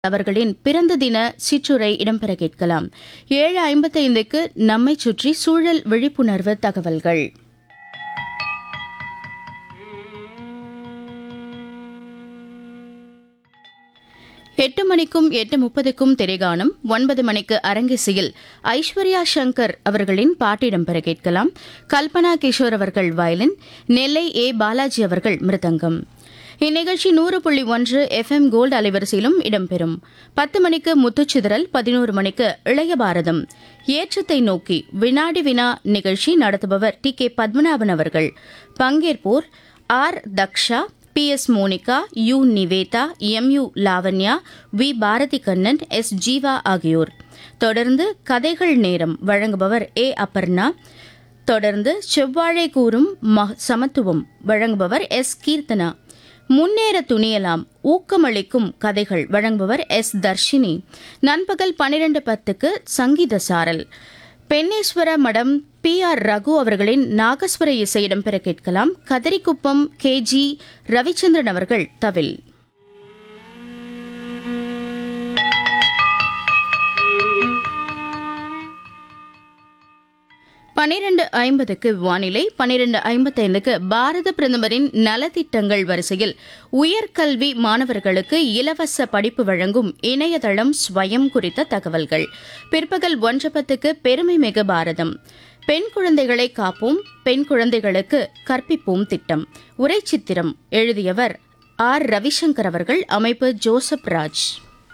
அவர்களின் பிறந்த தின சிற்றுரை இடம்பெற கேட்கலாம் ஏழு ஐம்பத்தைந்துக்கு நம்மை சுற்றி சூழல் விழிப்புணர்வு தகவல்கள் எட்டு மணிக்கும் எட்டு முப்பதுக்கும் திரைகானம் ஒன்பது மணிக்கு அரங்கிசையில் ஐஸ்வர்யா சங்கர் அவர்களின் பாட்டு இடம்பெற கேட்கலாம் கல்பனா கிஷோர் அவர்கள் வயலின் நெல்லை ஏ பாலாஜி அவர்கள் மிருதங்கம் இந்நிகழ்ச்சி நூறு புள்ளி ஒன்று எஃப்எம் கோல்டு அலைவரிசையிலும் இடம்பெறும் பத்து மணிக்கு முத்துச்சிதறல் பதினோரு மணிக்கு இளைய பாரதம் ஏற்றத்தை நோக்கி வினாடி வினா நிகழ்ச்சி நடத்துபவர் டி கே பத்மநாபன் அவர்கள் பங்கேற்போர் R Daksha P S Monika U Niveda M U Lavanya V Bharathi Kannan S Jeeva ஆகியோர் தொடர்ந்து கதைகள் நேரம் வழங்குபவர் ஏ அபர்ணா தொடர்ந்து செவ்வாழை கூறும் ம- சமத்துவம் வழங்குபவர் எஸ் கீர்த்தனா முன்னேற துணியலாம் ஊக்கமளிக்கும் கதைகள் வழங்குபவர் எஸ் தர்ஷினி நண்பகல் பனிரெண்டு பத்துக்கு சங்கீத சாரல் பெண்ணேஸ்வர மடம் பி ஆர் ரகு அவர்களின் நாகஸ்வர இசை இடம்பெற கேட்கலாம் கதரிக்குப்பம் கே ஜி ரவிச்சந்திரன் அவர்கள் தவில் பனிரெண்டு ஐம்பதுக்கு வானிலை பனிரெண்டு ஐம்பத்தைந்துக்கு பாரத பிரதமரின் நலத்திட்டங்கள் வரிசையில் உயர்கல்வி மாணவர்களுக்கு இலவச படிப்பு வழங்கும் இணையதளம் ஸ்வயம் குறித்த தகவல்கள் பிற்பகல் ஒன்று பத்துக்கு பெருமை மிகு பாரதம் பெண் குழந்தைகளை காப்போம் பெண் குழந்தைகளுக்கு கற்பிப்போம் திட்டம் உரைச்சித்திரம் எழுதியவர் ஆர் ரவிசங்கர் அவர்கள் அமைப்பு ஜோசப் ராஜ்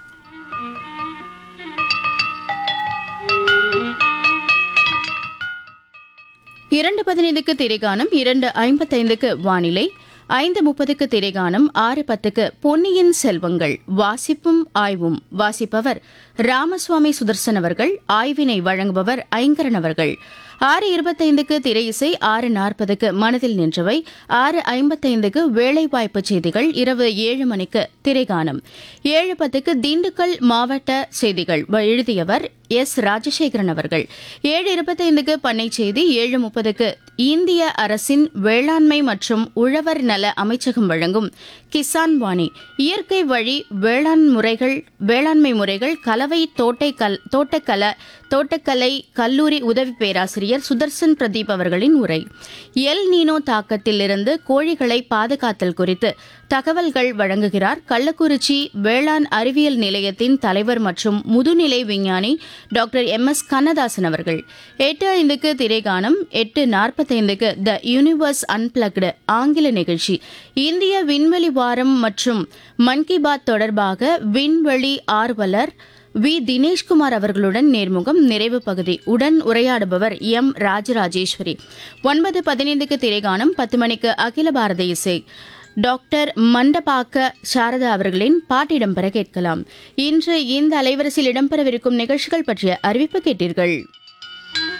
இரண்டு பதினைந்துக்கு திரைகானம் இரண்டு ஐம்பத்தைந்துக்கு வானிலை ஐந்து முப்பதுக்கு திரைகானம் ஆறு பத்துக்கு பொன்னியின் செல்வங்கள் வாசிப்பும் ஆய்வும் வாசிப்பவர் ராமசுவாமி சுதர்சன் அவர்கள் ஆய்வினை வழங்குபவர் ஐங்கரன் அவர்கள் ஆறு இருபத்தைந்துக்கு திரை இசை ஆறு நாற்பதுக்கு மனதில் நின்றவை ஆறு ஐம்பத்தைந்துக்கு வேலைவாய்ப்பு செய்திகள் இரவு ஏழு மணிக்கு திரைகானம் ஏழு பத்துக்கு திண்டுக்கல் மாவட்ட செய்திகள் வ- எழுதியவர் எஸ் ராஜசேகரன் அவர்கள் ஏழு இருபத்தைந்துக்கு பண்ணை செய்தி ஏழு முப்பதுக்கு இந்திய அரசின் வேளாண்மை மற்றும் உழவர் நல அமைச்சகம் வழங்கும் கிசான் வாணி இயற்கை வழி வேளாண் முறைகள் வேளாண்மை முறைகள் கலவை தோட்டை கல் தோட்டக்கல தோட்டக்கலை கல்லூரி உதவி பேராசிரியர் சுதர்சன் பிரதீப் அவர்களின் உரை எல் நீனோ தாக்கத்தில் இருந்து கோழிகளை பாதுகாத்தல் குறித்து தகவல்கள் வழங்குகிறார் கள்ளக்குறிச்சி வேளாண் அறிவியல் நிலையத்தின் தலைவர் மற்றும் முதுநிலை விஞ்ஞானி டாக்டர் எம் எஸ் கண்ணதாசன் அவர்கள் எட்டு ஐந்துக்கு திரைகானம் எட்டு நாற்பத்தைந்துக்கு த யூனிவர்ஸ் அன்பிளக்டு ஆங்கில நிகழ்ச்சி இந்திய விண்வெளி வாரம் மற்றும் மன் கி பாத் தொடர்பாக விண்வெளி ஆர்வலர் வி தினேஷ்குமார் அவர்களுடன் நேர்முகம் நிறைவு பகுதி உடன் உரையாடுபவர் எம் ராஜராஜேஸ்வரி ஒன்பது பதினைந்துக்கு திரைகானம் பத்து மணிக்கு அகில பாரத இசை டாக்டர் மண்டபாக்க சாரதா அவர்களின் பாட்டிடம் பெற கேட்கலாம் இன்று இந்த அலைவரிசையில் இடம்பெறவிருக்கும் நிகழ்ச்சிகள் பற்றிய அறிவிப்பு கேட்டீர்கள்